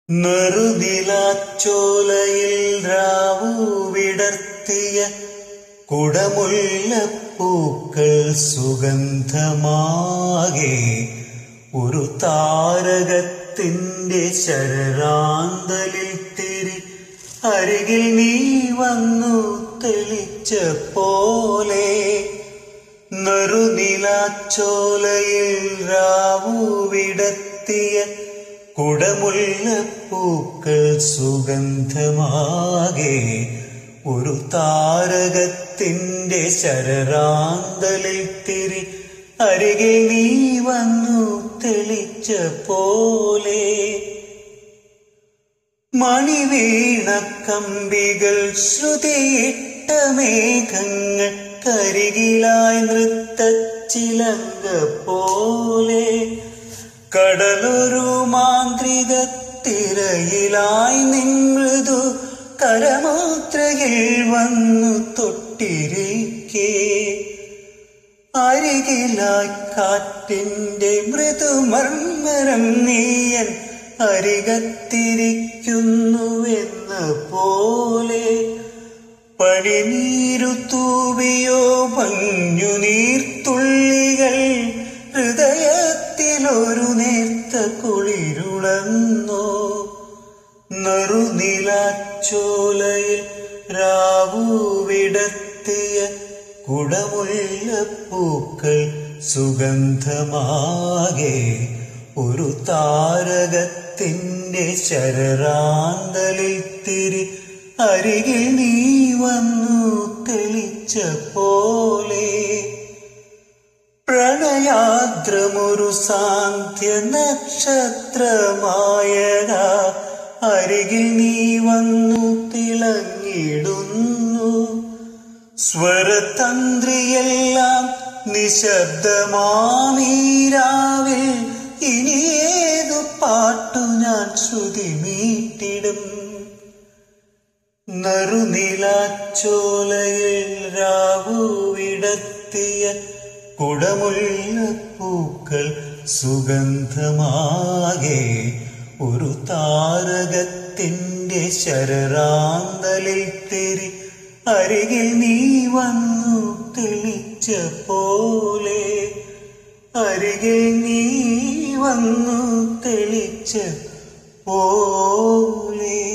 നെറുതിലാച്ചോലയിൽ രാവു വിടർത്തിയ കുടമുല്ലപ്പൂക്കൾ സുഗന്ധമാകെ ഒരു താരകത്തിന്റെ ശരറാന്തലിൽ തിരി അരികിൽ നീ വന്നു തെളിച്ച പോലെ നറുനിലാച്ചോലയിൽ രാവു വിടത്തിയ കുടമുല്ലപ്പൂക്കൾ സുഗന്ധമാകെ ഒരു താരകത്തിന്റെ ശരറാന്തലിൽ തിരി അരികിൽ നീ വന്നു തെളിച്ച പോലെ മണിവീണ കമ്പികൾ ശ്രുതിയിട്ട മേഘങ്ങൾ കരികിലായി നൃത്തച്ചിലങ്ക പോലെ കടലൊരു മാന്ത്രിക തിരയിലായി നിമൃദു കരമാത്രയിൽ വന്നു തൊട്ടിരിക്കേ അരികിലായി കാറ്റിന്റെ മൃദുമർമ്മരം നീയൻ അരികത്തിരിക്കുന്നുവെന്ന പോലെ പനിനീരു തൂവിയോ മഞ്ഞുനീർത്തുള്ളികൾ ഹൃദയത്തിലൊരു നേർത്ത കുളിരുളന്നോ നറുനിലാച്ചോലയിൽ രാവു വിടത്തിയ കുടമുല്ലപ്പൂക്കൾ സുഗന്ധമാകെ ഒരു താരകത്തിന്റെ ശരറാന്തലിൽ തിരി അരികിൽ നീ വന്നു തെളിച്ച പോലെ പ്രണയാദ്രമൊരു സാന്ധ്യ നക്ഷത്രമായക അരികിൽ നീ വന്നു തിളങ്ങിടുന്നു സ്വരതന്ത്രിയെല്ലാം നിശബ്ദമാമീരാവിൽ ഇനി ഏതു പാട്ടു ഞാൻ ശ്രുതി മീട്ടിടും നറുനിലാച്ചോലയിൽ രാവു വിടത്തിയ കുടമുല്ലപ്പൂക്കൾ സുഗന്ധമാകെ ഒരു താരകത്തിന്റെ ശരറാന്തലിൽ തിരി അരികിൽ നീ വന്നു തെളിച്ച പോലെ അരികിൽ നീ വന്നു തെളിച്ച പോലെ